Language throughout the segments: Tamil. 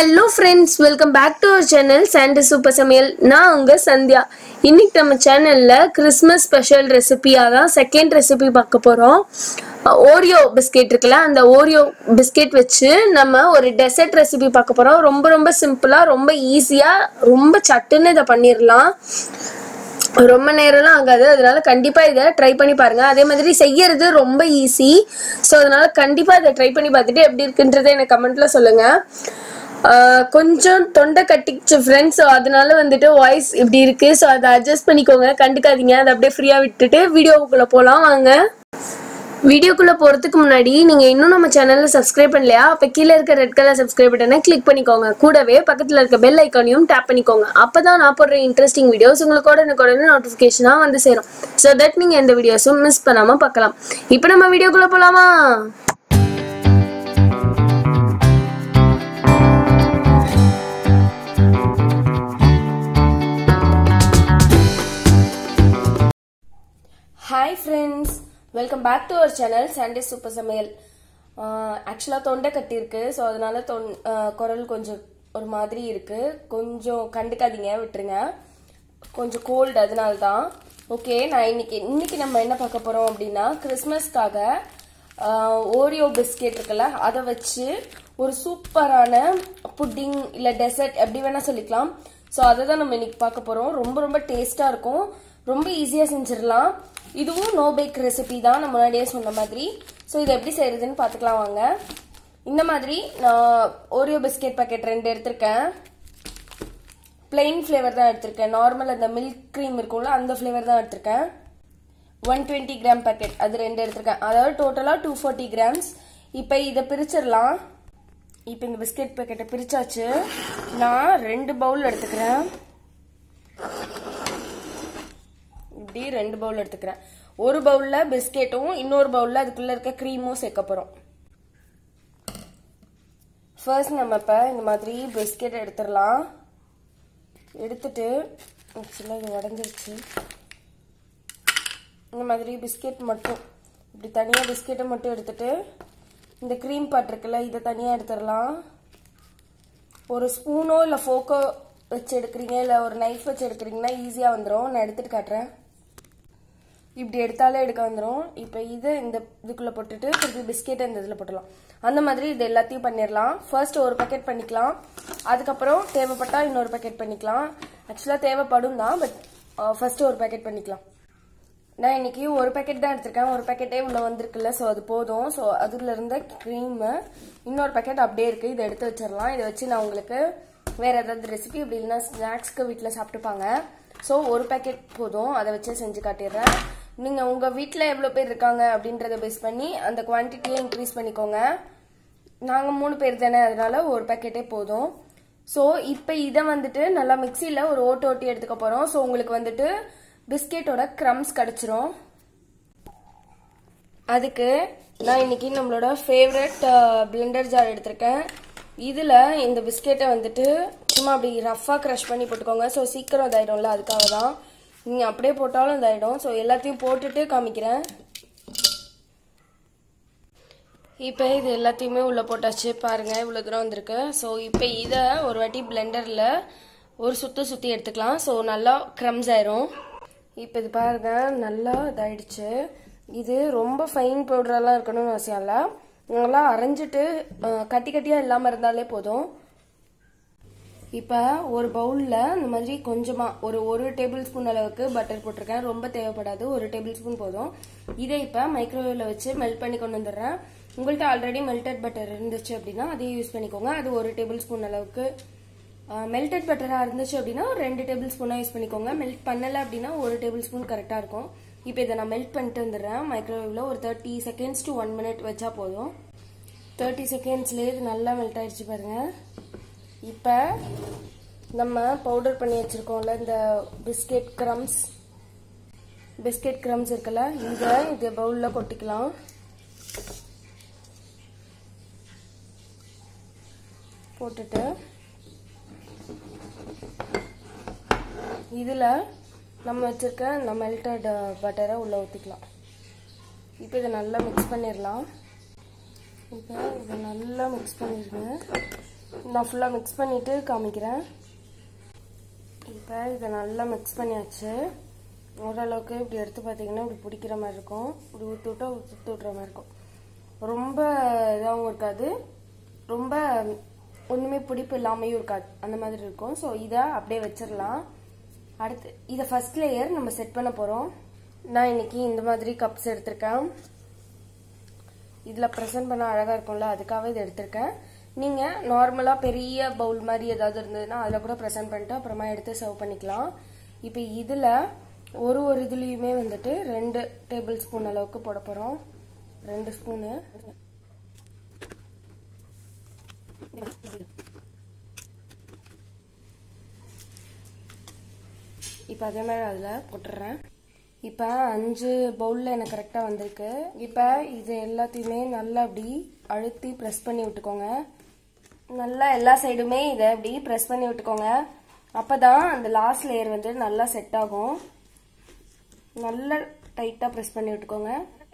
hello friends welcome back to our channel Sandy super Samayal நான் உங்க சந்தியா இன்னைக்கு நம்ம சேனல்ல கிறிஸ்மஸ் ஸ்பெஷல் ரெசிபியாக தான் செகண்ட் ரெசிபி பார்க்க போறோம் ஓரியோ பிஸ்கெட் இருக்குல்ல அந்த ஓரியோ பிஸ்கெட் வச்சு நம்ம ஒரு டெசர்ட் ரெசிபி பார்க்க போறோம் ரொம்ப ரொம்ப சிம்பிளா ரொம்ப ஈஸியா ரொம்ப சட்டுன்னு இதை பண்ணிடலாம் ரொம்ப நேரம்லாம் ஆகாது அதனால கண்டிப்பா இதை ட்ரை பண்ணி பாருங்க அதே மாதிரி செய்யறது ரொம்ப ஈஸி ஸோ அதனால கண்டிப்பா இதை ட்ரை பண்ணி பார்த்துட்டு எப்படி இருக்குன்றதை எனக்கு கமெண்ட்ல சொல்லுங்க ஆஹ் கொஞ்சம் தொண்டை கட்டிச்சு ஃப்ரெண்ட்ஸ் ஸோ அதனால வந்துட்டு வாய்ஸ் இப்படி இருக்கு ஸோ அதை அட்ஜஸ்ட் பண்ணிக்கோங்க கண்டுக்காதீங்க அதை அப்படியே ஃப்ரீயா விட்டுட்டு வீடியோக்குள்ள போகலாம் வாங்க வீடியோக்குள்ள போறதுக்கு முன்னாடி நீங்க இன்னும் நம்ம சேனல்ல சப்ஸ்கிரைப் பண்ணலையா அப்ப கீழே இருக்க ரெட் கலர் சப்ஸ்கிரைப் பட்டனை கிளிக் பண்ணிக்கோங்க கூடவே பக்கத்துல இருக்க பெல் ஐக்கானையும் டேப் பண்ணிக்கோங்க அப்பதான் நான் போடுற இன்ட்ரெஸ்டிங் வீடியோஸ் உங்களுக்கு உடனுக்குடனே நோட்டிபிகேஷனா வந்து சேரும் ஸோ தட் நீங்க எந்த வீடியோஸும் மிஸ் பண்ணாம பார்க்கலாம் இப்போ நம்ம வீடியோக்குள்ள போலாமா hi friends welcome back to our channel Sunday super Samayal ஆக்சுவலாக தொண்டை கட்டியிருக்கு ஸோ அதனால தொன் ஆஹ் குரல் கொஞ்சம் ஒரு மாதிரி இருக்கு கொஞ்சம் கண்டுக்காதீங்க விட்டுருங்க கொஞ்சம் கோல்டு அதனால தான் ஓகே நான் இன்னைக்கு இன்னைக்கு நம்ம என்ன பார்க்க போறோம் அப்படின்னா கிறிஸ்மஸ்க்காக ஓரியோ பிஸ்கெட் இருக்குல்ல அதை வச்சு ஒரு சூப்பரான புட்டிங் இல்லை டெசர்ட் எப்படி வேணா சொல்லிக்கலாம் ஸோ அதை தான் நம்ம இன்னைக்கு பார்க்க போறோம் ரொம்ப ரொம்ப டேஸ்டா இருக்கும் ரொம்ப ஈஸியா செஞ்சிடலாம் இதுவும் நோ பேக் ரெசிபி தான் நான் முன்னாடியே சொன்ன மாதிரி ஸோ இதை எப்படி செய்யறதுன்னு பார்த்துக்கலாம் வாங்க இந்த மாதிரி நான் ஓரியோ பிஸ்கெட் பாக்கெட் ரெண்டு எடுத்திருக்கேன் பிளெயின் ஃப்ளேவர் தான் எடுத்திருக்கேன் நார்மல் அந்த மில்க் க்ரீம் இருக்கும்ல அந்த ஃப்ளேவர் தான் எடுத்திருக்கேன் ஒன் டுவெண்ட்டி கிராம் பாக்கெட் அது ரெண்டு எடுத்திருக்கேன் அதாவது டோட்டலாக டூ ஃபார்ட்டி கிராம்ஸ் இப்போ இதை பிரிச்சிடலாம் இப்போ இந்த பிஸ்கெட் பாக்கெட்டை பிரிச்சாச்சு நான் ரெண்டு பவுல் எடுத்துக்கிறேன் இப்படி ரெண்டு பவுல் எடுத்துக்கிறேன் ஒரு பவுல்ல பிஸ்கெட்டும் இன்னொரு பவுல்ல அதுக்குள்ள இருக்க க்ரீமும் சேர்க்க போறோம் ஃபர்ஸ்ட் நம்ம இப்போ இந்த மாதிரி பிஸ்கெட் எடுத்துடலாம் எடுத்துட்டு ஆக்சுவலாக இது உடஞ்சிருச்சு இந்த மாதிரி பிஸ்கெட் மட்டும் இப்படி தனியாக பிஸ்கெட்டை மட்டும் எடுத்துட்டு இந்த க்ரீம் பாட் இருக்குல்ல இதை தனியாக எடுத்துடலாம் ஒரு ஸ்பூனோ இல்லை ஃபோக்கோ வச்சு எடுக்கிறீங்க இல்லை ஒரு நைஃப் வச்சு எடுக்கிறீங்கன்னா ஈஸியாக வந்துடும் நான் எடுத்துட்டு காட்டுறேன் இப்படி எடுத்தாலே எடுக்க வந்துடும் இப்போ இது இந்த இதுக்குள்ளே போட்டுட்டு திருப்பி பிஸ்கெட் இந்த இதில் போட்டுடலாம் அந்த மாதிரி இது எல்லாத்தையும் பண்ணிடலாம் ஃபர்ஸ்ட் ஒரு பேக்கெட் பண்ணிக்கலாம் அதுக்கப்புறம் தேவைப்பட்டா இன்னொரு பேக்கெட் பண்ணிக்கலாம் ஆக்சுவலாக தேவைப்படும் தான் பட் ஃபர்ஸ்ட் ஒரு பேக்கெட் பண்ணிக்கலாம் நான் இன்னைக்கு ஒரு பேக்கெட் தான் எடுத்திருக்கேன் ஒரு பேக்கெட்டே உள்ள வந்திருக்குல்ல ஸோ அது போதும் ஸோ அதுல இருந்த க்ரீமு இன்னொரு பேக்கெட் அப்படியே இருக்கு இதை எடுத்து வச்சிடலாம் இதை வச்சு நான் உங்களுக்கு வேற ஏதாவது ரெசிபி இப்படி இல்லைன்னா ஸ்நாக்ஸ்க்கு வீட்டில் சாப்பிட்டுப்பாங்க ஸோ ஒரு பேக்கெட் போதும் அதை வச்சு செஞ்சு காட்டிடுறேன் நீங்கள் உங்கள் வீட்டில் எவ்வளோ பேர் இருக்காங்க அப்படின்றத பேஸ் பண்ணி அந்த குவான்டிட்டியை இன்க்ரீஸ் பண்ணிக்கோங்க நாங்கள் மூணு பேர் தானே அதனால ஒரு பேக்கெட்டே போதும் ஸோ இப்போ இதை வந்துட்டு நல்லா மிக்சியில் ஒரு ஓட்டு ஓட்டி எடுத்துக்க போகிறோம் ஸோ உங்களுக்கு வந்துட்டு பிஸ்கெட்டோட க்ரம்ஸ் கிடச்சிரும் அதுக்கு நான் இன்னைக்கு நம்மளோட ஃபேவரட் பிளெண்டர் ஜார் எடுத்திருக்கேன் இதில் இந்த பிஸ்கெட்டை வந்துட்டு சும்மா அப்படி ரஃப்பாக க்ரஷ் பண்ணி போட்டுக்கோங்க ஸோ சீக்கிரம் இதாயிடும்ல அதுக்காக தான் நீங்கள் அப்படியே போட்டாலும் இதாயிடும் ஸோ எல்லாத்தையும் போட்டுட்டு காமிக்கிறேன் இப்போ இது எல்லாத்தையுமே உள்ளே போட்டாச்சு பாருங்க இவ்வளோ தூரம் வந்திருக்கு ஸோ இப்போ இதை ஒரு வாட்டி பிளெண்டரில் ஒரு சுற்று சுற்றி எடுத்துக்கலாம் ஸோ நல்லா க்ரம்ஸ் ஆயிரும் இப்போ இது பாருங்க நல்லா இதாயிடுச்சு இது ரொம்ப ஃபைன் பவுடரெல்லாம் இருக்கணும்னு அவசியம் இல்லை நல்லா அரைஞ்சிட்டு அஹ், கட்டி கட்டியாக இல்லாமல் இருந்தாலே போதும் இப்போ ஒரு பவுலில் இந்த மாதிரி கொஞ்சமாக ஒரு ஒரு டேபிள் ஸ்பூன் அளவுக்கு பட்டர் போட்டிருக்கேன் ரொம்ப தேவைப்படாது ஒரு டேபிள் ஸ்பூன் போதும் இதை இப்போ மைக்ரோவேவில் வச்சு மெல்ட் பண்ணி கொண்டு வந்துடுறேன் உங்கள்கிட்ட ஆல்ரெடி மெல்டட் பட்டர் இருந்துச்சு அப்படின்னா அதையும் யூஸ் பண்ணிக்கோங்க அது ஒரு டேபிள் ஸ்பூன் அளவுக்கு மெல்டட் பட்டராக இருந்துச்சு அப்படின்னா ஒரு ரெண்டு டேபிள் ஸ்பூனாக யூஸ் பண்ணிக்கோங்க மெல்ட் பண்ணலை அப்படின்னா ஒரு டேபிள் ஸ்பூன் கரெக்டாக இருக்கும் இப்போ இதை நான் மெல்ட் பண்ணிட்டு வந்துடுறேன் மைக்ரோவேவில் ஒரு thirty seconds to one minute வச்சா போதும் தேர்ட்டி செகண்ட்ஸ்லேயே இது நல்லா மெல்ட் ஆயிடுச்சு பாருங்க இப்போ நம்ம பவுடர் பண்ணி வச்சிருக்கோம்ல இந்த பிஸ்கெட் க்ரம்ஸ் பிஸ்கெட் க்ரம்ஸ் இருக்குல்ல இதை இந்த பவுலில் கொட்டிக்கலாம் போட்டுட்டு இதில் நம்ம வச்சிருக்க இந்த மெல்டட் பட்டரை உள்ளே ஊற்றிக்கலாம் இப்போ இதை நல்லா மிக்ஸ் பண்ணிடலாம் இப்போ இதை நல்லா மிக்ஸ் பண்ணிடுங்க நான் ஃபுல்லாக மிக்ஸ் பண்ணிவிட்டு காமிக்கிறேன் இப்போ இதை நல்லா மிக்ஸ் பண்ணியாச்சு ஓரளவுக்கு இப்படி எடுத்து பார்த்தீங்கன்னா இப்படி பிடிக்கிற மாதிரி இருக்கும் இப்படி ஊற்றி விட்டா ஊற்றி விட்ற மாதிரி இருக்கும் ரொம்ப இதாகவும் இருக்காது ரொம்ப ஒன்றுமே பிடிப்பு இல்லாமையும் இருக்காது அந்த மாதிரி இருக்கும் ஸோ இதை அப்படியே வச்சிடலாம் அடுத்து இதை ஃபர்ஸ்ட் லேயர் நம்ம செட் பண்ண போகிறோம் நான் இன்னைக்கு இந்த மாதிரி கப்ஸ் எடுத்திருக்கேன் இதில் ப்ரெசென்ட் பண்ண அழகாக இருக்கும்ல அதுக்காக இதை எடுத்திருக்கேன் நீங்கள் நார்மலாக பெரிய பவுல் மாதிரி ஏதாவது இருந்ததுன்னா அதில் கூட ப்ரெசென்ட் பண்ணிட்டு அப்புறமா எடுத்து சர்வ் பண்ணிக்கலாம் இப்போ இதில் ஒரு ஒரு இதுலேயுமே வந்துட்டு ரெண்டு டேபிள் ஸ்பூன் அளவுக்கு போட போகிறோம் ரெண்டு ஸ்பூனு இப்போ அதே மாதிரி அதில் போட்டுடுறேன் இப்போ அஞ்சு பவுலில் எனக்கு கரெக்டாக வந்திருக்கு இப்போ இது எல்லாத்தையுமே நல்லா அப்படி அழுத்தி ப்ரெஸ் பண்ணி விட்டுக்கோங்க நல்லா எல்லா சைடுமே இதை அப்படி ப்ரெஸ் பண்ணி விட்டுக்கோங்க அப்போ தான் அந்த லாஸ்ட் லேயர் வந்து நல்லா செட் ஆகும் நல்லா டைட்டாக ப்ரெஸ் பண்ணி விட்டுக்கோங்க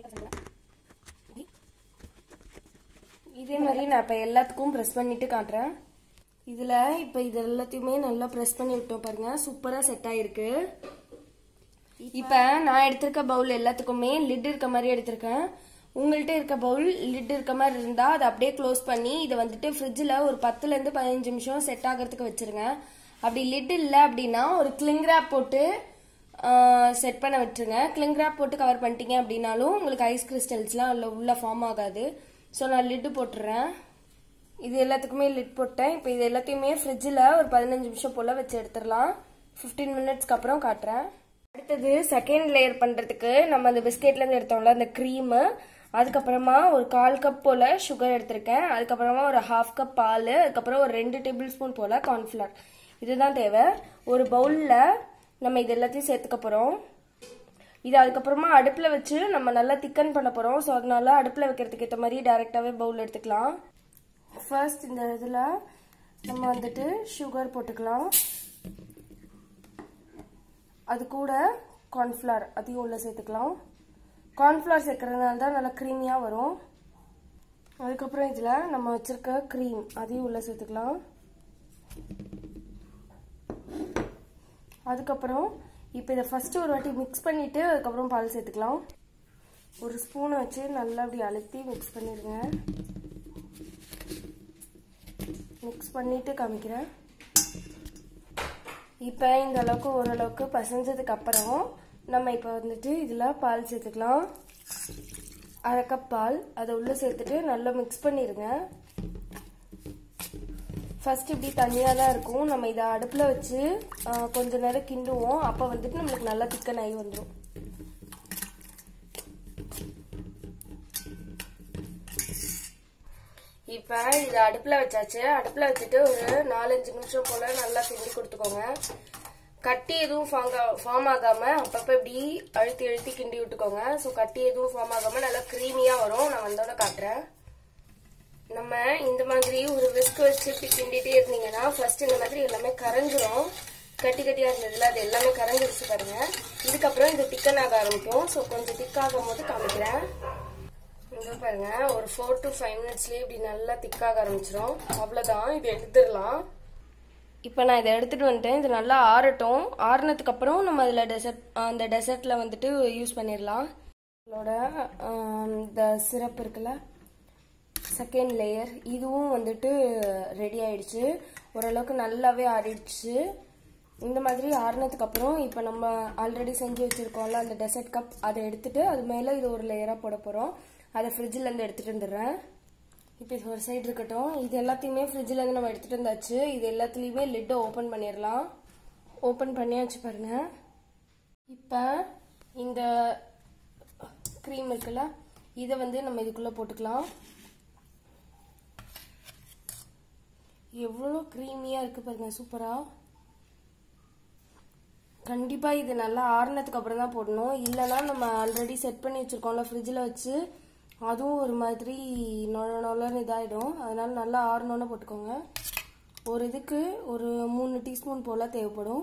இதே மாதிரி நான் இப்போ எல்லாத்துக்கும் ப்ரெஸ் பண்ணிட்டு காட்டுறேன் இதில் இப்போ இது எல்லாத்தையுமே நல்லா ப்ரெஸ் பண்ணி விட்டோம் பாருங்க சூப்பராக செட் ஆயிருக்கு இப்போ நான் எடுத்திருக்க பவுல் எல்லாத்துக்குமே லிட் இருக்க மாதிரி எடுத்திருக்கேன் உங்கள்கிட்ட இருக்க பவுல் லிட் இருக்க மாதிரி இருந்தால் அதை அப்படியே க்ளோஸ் பண்ணி இதை வந்துட்டு ஃப்ரிட்ஜில் ஒரு பத்துலேருந்து பதினஞ்சு நிமிஷம் செட் ஆகிறதுக்கு வச்சிருங்க அப்படி லிட் இல்லை அப்படின்னா ஒரு கிளிங் ரேப் போட்டு செட் பண்ண விட்டுருங்க கிளிங் ரேப் போட்டு கவர் பண்ணிட்டீங்க அப்படின்னாலும் உங்களுக்கு ஐஸ் கிறிஸ்டல்ஸ்லாம் உள்ள உள்ள ஃபார்ம் ஆகாது ஸோ நான் லிட்டு போட்டுறேன் இது எல்லாத்துக்குமே லிட் போட்டேன் இப்போ இது எல்லாத்தையுமே ஃப்ரிட்ஜில் ஒரு பதினஞ்சு நிமிஷம் போல் வச்சு எடுத்துடலாம் ஃபிஃப்டீன் மினிட்ஸ்க்கு அப்புறம் காட்டுறேன் அடுத்தது செகண்ட் லேயர் பண்ணுறதுக்கு நம்ம அந்த பிஸ்கெட்லேருந்து எடுத்தோம்ல அந்த க்ரீமு அதுக்கப்புறமா ஒரு கால் கப் போல் சுகர் எடுத்திருக்கேன் அதுக்கப்புறமா ஒரு ஹாஃப் கப் பால் அதுக்கப்புறம் ஒரு ரெண்டு டேபிள் ஸ்பூன் போல் கார்ன்ஃப்ளவர் இதுதான் தேவை ஒரு பவுலில் நம்ம இது எல்லாத்தையும் சேர்த்துக்க போகிறோம் இது அதுக்கப்புறமா அடுப்பில் வச்சு நம்ம நல்லா திக்கன் பண்ண போகிறோம் ஸோ அதனால அடுப்பில் வைக்கிறதுக்கு ஏற்ற மாதிரி டைரெக்டாகவே பவுல் எடுத்துக்கலாம் ஃபர்ஸ்ட் இந்த இதில் நம்ம வந்துட்டு சுகர் போட்டுக்கலாம் அது கூட கார்ன்ஃப்ளவர் அதையும் உள்ளே சேர்த்துக்கலாம் கார்ன்ஃப்ளவர் சேர்க்கறதுனால தான் நல்லா க்ரீமியாக வரும் அதுக்கப்புறம் இதில் நம்ம வச்சுருக்க க்ரீம் அதையும் உள்ளே சேர்த்துக்கலாம் அதுக்கப்புறம் இப்போ இதை ஃபஸ்ட்டு ஒரு வாட்டி மிக்ஸ் பண்ணிவிட்டு அதுக்கப்புறம் பால் சேர்த்துக்கலாம் ஒரு ஸ்பூனை வச்சு நல்லா அப்படி அழுத்தி மிக்ஸ் பண்ணிடுங்க மிக்ஸ் பண்ணிவிட்டு காமிக்கிறேன் இப்போ இந்த அளவுக்கு ஓரளவுக்கு பசஞ்சதுக்கு அப்புறம் நம்ம இப்போ வந்துட்டு இதில் பால் சேர்த்துக்கலாம் அரை கப் பால் அதை உள்ளே சேர்த்துட்டு நல்லா மிக்ஸ் பண்ணிடுங்க ஃபர்ஸ்ட் இப்படி தண்ணியாக தான் இருக்கும் நம்ம இதை அடுப்பில் வச்சு கொஞ்ச நேரம் கிண்டுவோம் அப்போ வந்துட்டு நம்மளுக்கு நல்லா திக்கன் ஆகி வந்துடும் இப்போ இதை அடுப்பில் வச்சாச்சு அடுப்பில் வச்சுட்டு ஒரு நாலஞ்சு நிமிஷம் போல் நல்லா கிண்டி கொடுத்துக்கோங்க கட்டி எதுவும் ஃபார்ம் ஆகாமல் அப்பப்போ இப்படி அழுத்தி அழுத்தி கிண்டி விட்டுக்கோங்க ஸோ கட்டி எதுவும் ஃபார்ம் ஆகாமல் நல்லா க்ரீமியாக வரும் நான் வந்தோட காட்டுறேன் நம்ம இந்த மாதிரி ஒரு விஸ்க் வச்சு கிண்டிட்டே இருந்தீங்கன்னா ஃபர்ஸ்ட் இந்த மாதிரி எல்லாமே கரைஞ்சிரும் கட்டி கட்டியாக இருந்ததுல அது எல்லாமே கரைஞ்சிருச்சு பாருங்க இதுக்கப்புறம் இது திக்கன் ஆக ஆரம்பிக்கும் ஸோ கொஞ்சம் திக்காகும் போது காமிக்கிறேன் இங்க பாருங்க ஒரு ஃபோர் டு ஃபைவ் மினிட்ஸ்லேயே இப்படி நல்லா திக்காக ஆரம்பிச்சிடும் அவ்வளோதான் இது எடுத்துடலாம் இப்போ நான் இதை எடுத்துகிட்டு வந்துட்டேன் இது நல்லா ஆறட்டும் ஆறுனதுக்கு அப்புறம் நம்ம அதில் டெசர்ட் அந்த டெசர்ட்டில் வந்துட்டு யூஸ் பண்ணிடலாம் இதோட இந்த சிரப் இருக்குல்ல செகண்ட் லேயர் இதுவும் வந்துட்டு ரெடி ஆயிடுச்சு ஓரளவுக்கு நல்லாவே ஆறிடுச்சு இந்த மாதிரி ஆறுனதுக்கு அப்புறம் இப்போ நம்ம ஆல்ரெடி செஞ்சு வச்சுருக்கோம்ல அந்த டெசர்ட் கப் அதை எடுத்துட்டு அது மேலே இது ஒரு லேயராக போட போகிறோம் அதை ஃப்ரிட்ஜிலேருந்து எடுத்துகிட்டு வந்துடுறேன் இப்போ இது ஒரு சைடு இருக்கட்டும் இது எல்லாத்தையுமே ஃப்ரிட்ஜிலேருந்து நம்ம எடுத்துகிட்டு வந்தாச்சு இது எல்லாத்துலேயுமே லிட்டை ஓப்பன் பண்ணிடலாம் ஓப்பன் பண்ணியாச்சு பாருங்க இப்போ இந்த க்ரீம் இருக்குல்ல இதை வந்து நம்ம இதுக்குள்ளே போட்டுக்கலாம் எவ்வளோ க்ரீமியாக இருக்குது பாருங்க சூப்பராக கண்டிப்பாக இது நல்லா ஆறுனதுக்கு அப்புறம் தான் போடணும் இல்லைனா நம்ம ஆல்ரெடி செட் பண்ணி வச்சுருக்கோம்ல ஃப்ரிட்ஜில் வச்சு அதுவும் ஒரு மாதிரி நொழ நொழன்னு இதாகிடும் அதனால நல்லா ஆறணுன்னு போட்டுக்கோங்க ஒரு இதுக்கு ஒரு மூணு டீஸ்பூன் போல் தேவைப்படும்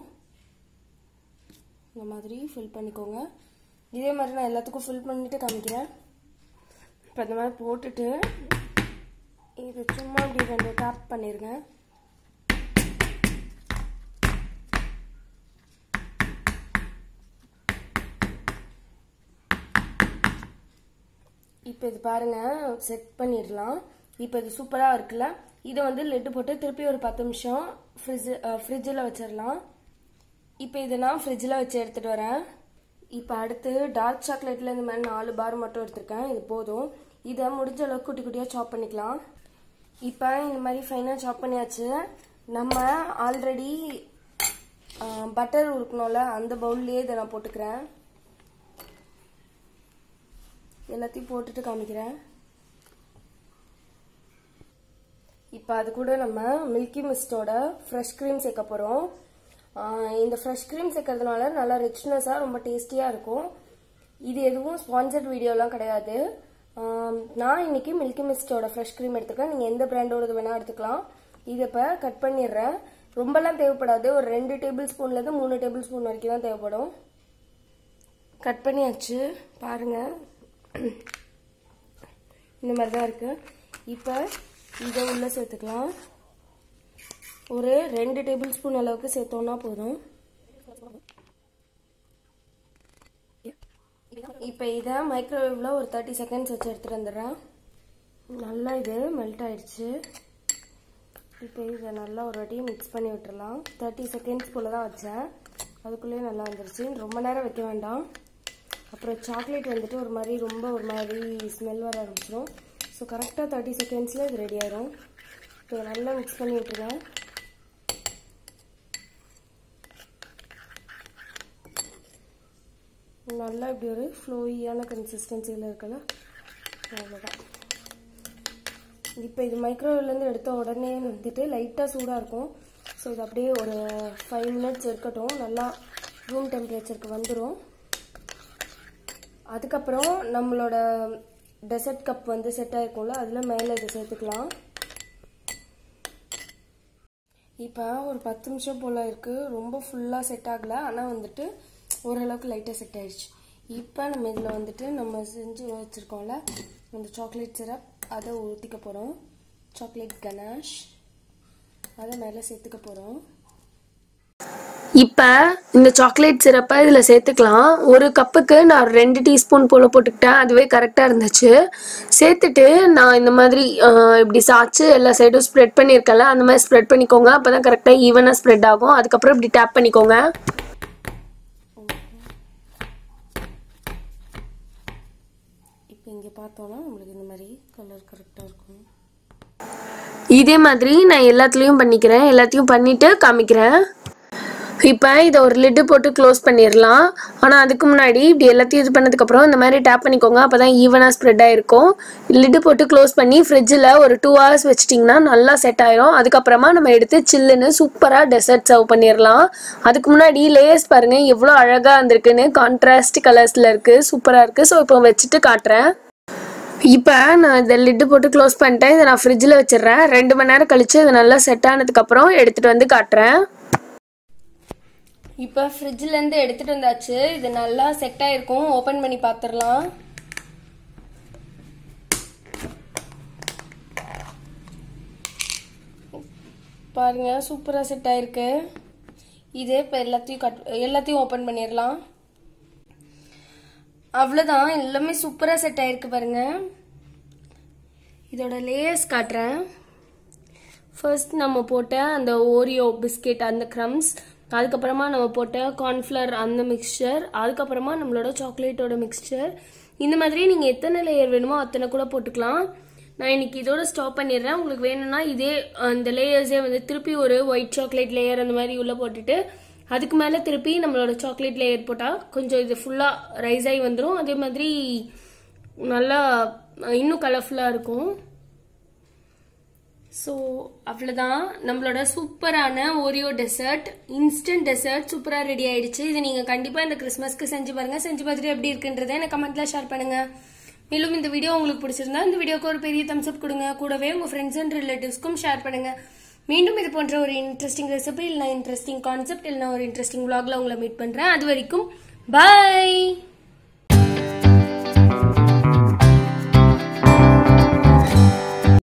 இந்த மாதிரி ஃபில் பண்ணிக்கோங்க இதே மாதிரி நான் எல்லாத்துக்கும் ஃபில் பண்ணிட்டு காமிக்கிறேன் இப்போ இந்த மாதிரி போட்டுட்டு இது சும்மா இப்படி ரெண்டு டேப் பண்ணிருங்க இப்போ இது பாருங்க செட் பண்ணிடலாம் இப்போ இது சூப்பராக இருக்குல்ல இதை வந்து லெட்டு போட்டு திருப்பி ஒரு பத்து நிமிஷம் ஃப்ரிட்ஜ் ஃப்ரிட்ஜில் வச்சிடலாம் இப்போ இதை நான் ஃப்ரிட்ஜில் வச்சு எடுத்துகிட்டு வரேன் இப்போ அடுத்து டார்க் சாக்லேட்டில் இந்த மாதிரி நாலு பார் மட்டும் எடுத்திருக்கேன் இது போதும் இதை முடிஞ்ச அளவுக்கு குட்டி குட்டியாக சாப் பண்ணிக்கலாம் இப்போ இந்த மாதிரி ஃபைனாக சாப் பண்ணியாச்சு நம்ம ஆல்ரெடி பட்டர் உருக்கணும்ல அந்த பவுல்லையே இதை நான் போட்டுக்கிறேன் எல்லாத்தையும் போட்டுட்டு காமிக்கிறேன் இப்போ அது கூட நம்ம மில்கி மிஸ்டோட ஃப்ரெஷ் க்ரீம் சேர்க்க போகிறோம் இந்த ஃப்ரெஷ் க்ரீம் சேர்க்கறதுனால நல்லா ரிச்னஸாக ரொம்ப டேஸ்டியாக இருக்கும் இது எதுவும் ஸ்பான்சர்ட் வீடியோலாம் கிடையாது ஆம், நான் இன்னைக்கு மில்கி மிஸ்டோட ஃப்ரெஷ் க்ரீம் எடுத்துக்கிறேன் நீங்கள் எந்த பிராண்டோடது வேணால் எடுத்துக்கலாம் இதை இப்போ கட் பண்ணிடுறேன் ரொம்பலாம் தேவைப்படாது ஒரு ரெண்டு டேபிள் ஸ்பூன்லேருந்து மூணு டேபிள் ஸ்பூன் வரைக்கும் தான் தேவைப்படும் கட் பண்ணியாச்சு பாருங்கள் இந்த மாதிரி தான் இருக்கு இப்போ இதை உள்ள சேர்த்துக்கலாம் ஒரு ரெண்டு டேபிள் ஸ்பூன் அளவுக்கு சேர்த்தோம்னா போதும் இப்போ இதை மைக்ரோவேவில் ஒரு தேர்ட்டி செகண்ட்ஸ் வச்சு எடுத்துகிட்டு வந்துடுறேன் நல்லா இது மெல்ட் ஆயிடுச்சு இப்போ இதை நல்லா ஒரு வாட்டி மிக்ஸ் பண்ணி விட்டுறலாம் தேர்ட்டி செகண்ட்ஸ் போல் தான் வச்சேன் அதுக்குள்ளேயே நல்லா வந்துருச்சு ரொம்ப நேரம் வைக்க வேண்டாம் அப்புறம் சாக்லேட் வந்துட்டு ஒரு மாதிரி ரொம்ப ஒரு மாதிரி ஸ்மெல் வர ஆரம்பிச்சிடும் ஸோ கரெக்டாக தேர்ட்டி செகண்ட்ஸில் இது ரெடி ஆயிரும் இப்போ நல்லா மிக்ஸ் பண்ணி விட்டுருங்க நல்லா இப்படி ஒரு ஃப்ளோயியான கன்சிஸ்டன்சியில் இருக்கல அவ்வளோதான் இப்போ இது மைக்ரோவேவ்லேருந்து எடுத்த உடனே வந்துட்டு லைட்டாக சூடாக இருக்கும் ஸோ இது அப்படியே ஒரு ஃபைவ் மினிட்ஸ் இருக்கட்டும் நல்லா ரூம் டெம்பரேச்சருக்கு வந்துடும் அதுக்கப்புறம் நம்மளோட டெசர்ட் கப் வந்து செட் ஆயிருக்கும்ல அதில் மேலே இதை சேர்த்துக்கலாம் இப்போ ஒரு பத்து நிமிஷம் போல் இருக்குது ரொம்ப ஃபுல்லாக செட் ஆகலை ஆனால் வந்துட்டு ஓரளவுக்கு லைட்டாக செட் ஆயிடுச்சு இப்போ நம்ம இதில் வந்துட்டு நம்ம செஞ்சு வச்சுருக்கோம்ல அந்த சாக்லேட் சிரப் அதை ஊற்றிக்க போகிறோம் சாக்லேட் கனாஷ் அதை மேலே சேர்த்துக்க போகிறோம் இப்போ இந்த சாக்லேட் சிரப்பை இதில் சேர்த்துக்கலாம் ஒரு கப்புக்கு நான் ரெண்டு டீஸ்பூன் போல் போட்டுக்கிட்டேன் அதுவே கரெக்டாக இருந்துச்சு சேர்த்துட்டு நான் இந்த மாதிரி ஆஹ், இப்படி சாய்ச்சு எல்லா சைடும் ஸ்ப்ரெட் பண்ணியிருக்கேன்ல அந்த மாதிரி ஸ்ப்ரெட் பண்ணிக்கோங்க அப்போ தான் கரெக்டாக ஈவனாக ஸ்ப்ரெட் ஆகும் அதுக்கப்புறம் இப்படி டேப் பண்ணிக்கோங்க இப்போ இங்கே பார்த்தோன்னா நம்மளுக்கு இந்த மாதிரி கலர் கரெக்டாக இருக்கும் இதே மாதிரி நான் எல்லாத்துலேயும் பண்ணிக்கிறேன் எல்லாத்தையும் பண்ணிவிட்டு காமிக்கிறேன் இப்போ இதை ஒரு லிட்டு போட்டு க்ளோஸ் பண்ணிடலாம் ஆனால் அதுக்கு முன்னாடி இப்படி எல்லாத்தையும் இது பண்ணதுக்கப்புறம் இந்த மாதிரி டேப் பண்ணிக்கோங்க அப்போ தான் ஈவனாக ஸ்ப்ரெட் ஆகிருக்கும் லிட்டு போட்டு க்ளோஸ் பண்ணி ஃப்ரிட்ஜில் ஒரு டூ ஹவர்ஸ் வச்சிட்டிங்கன்னா நல்லா செட் ஆயிரும் அதுக்கப்புறமா நம்ம எடுத்து சில்லுன்னு சூப்பராக டெசர்ட் சர்வ் பண்ணிடலாம் அதுக்கு முன்னாடி லேயர்ஸ் பாருங்கள் எவ்வளோ அழகாக வந்திருக்குன்னு கான்ட்ராஸ்ட் கலர்ஸில் இருக்குது சூப்பராக இருக்குது ஸோ இப்போ வச்சுட்டு காட்டுறேன் இப்போ நான் இதை லிட்டு போட்டு க்ளோஸ் பண்ணிட்டேன் இதை நான் ஃப்ரிட்ஜில் வச்சிடுறேன் ரெண்டு மணி நேரம் கழிச்சு இது நல்லா செட் ஆனதுக்கப்புறம் எடுத்துகிட்டு வந்து காட்டுறேன் இப்போ ஃப்ரிட்ஜ்லேருந்து எடுத்துட்டு வந்தாச்சு இது நல்லா செட் ஆயிருக்கும் ஓப்பன் பண்ணி பார்த்துடலாம் பாருங்க சூப்பராக செட் ஆயிருக்கு இது இப்போ எல்லாத்தையும் கட் எல்லாத்தையும் ஓப்பன் பண்ணிடலாம் அவ்வளோதான் எல்லாமே சூப்பராக செட் ஆயிருக்கு பாருங்க இதோட லேயர்ஸ் காட்டுறேன் ஃபர்ஸ்ட் நம்ம போட்ட அந்த ஓரியோ பிஸ்கெட் அந்த க்ரம்ஸ் அதுக்கப்புறமா நம்ம போட்ட கார்ன்ஃப்ளவர் அந்த மிக்சர் அதுக்கப்புறமா நம்மளோட சாக்லேட்டோட மிக்சர் இந்த மாதிரி நீங்கள் எத்தனை லேயர் வேணுமோ அத்தனை கூட போட்டுக்கலாம் நான் இன்னைக்கு இதோட ஸ்டாப் பண்ணிடுறேன் உங்களுக்கு வேணும்னா இதே அந்த லேயர்ஸே வந்து திருப்பி ஒரு ஒயிட் சாக்லேட் லேயர் அந்த மாதிரி உள்ள போட்டுட்டு அதுக்கு மேலே திருப்பி நம்மளோட சாக்லேட் லேயர் போட்டால் கொஞ்சம் இது ஃபுல்லாக ரைஸ் ஆகி வந்துடும் அதே மாதிரி நல்லா இன்னும் கலர்ஃபுல்லாக இருக்கும் ஸோ அவ்வளோதான் நம்மளோட சூப்பரான ஓரியோ டெசர்ட் இன்ஸ்டன்ட் டெசர்ட் சூப்பராக ரெடி ஆயிடுச்சு இது நீங்கள் கண்டிப்பாக இந்த கிறிஸ்மஸ்க்கு செஞ்சு பாருங்க செஞ்சு பார்த்துட்டு எப்படி இருக்குன்றதை எனக்கு கமெண்ட்ல ஷேர் பண்ணுங்க மேலும் இந்த வீடியோ உங்களுக்கு பிடிச்சிருந்தா இந்த வீடியோக்கு ஒரு பெரிய தம்ஸ் அப் கொடுங்க கூடவே உங்கள் ஃப்ரெண்ட்ஸ் அண்ட் ரிலேட்டிவ்ஸ்க்கும் ஷேர் பண்ணுங்க மீண்டும் இது போன்ற ஒரு இன்ட்ரெஸ்டிங் ரெசிபி இல்லைனா இன்ட்ரெஸ்டிங் கான்செப்ட் இல்லைனா ஒரு இன்ட்ரெஸ்டிங் vlogல உங்களை மீட் பண்ணுறேன் அது வரைக்கும் பாய்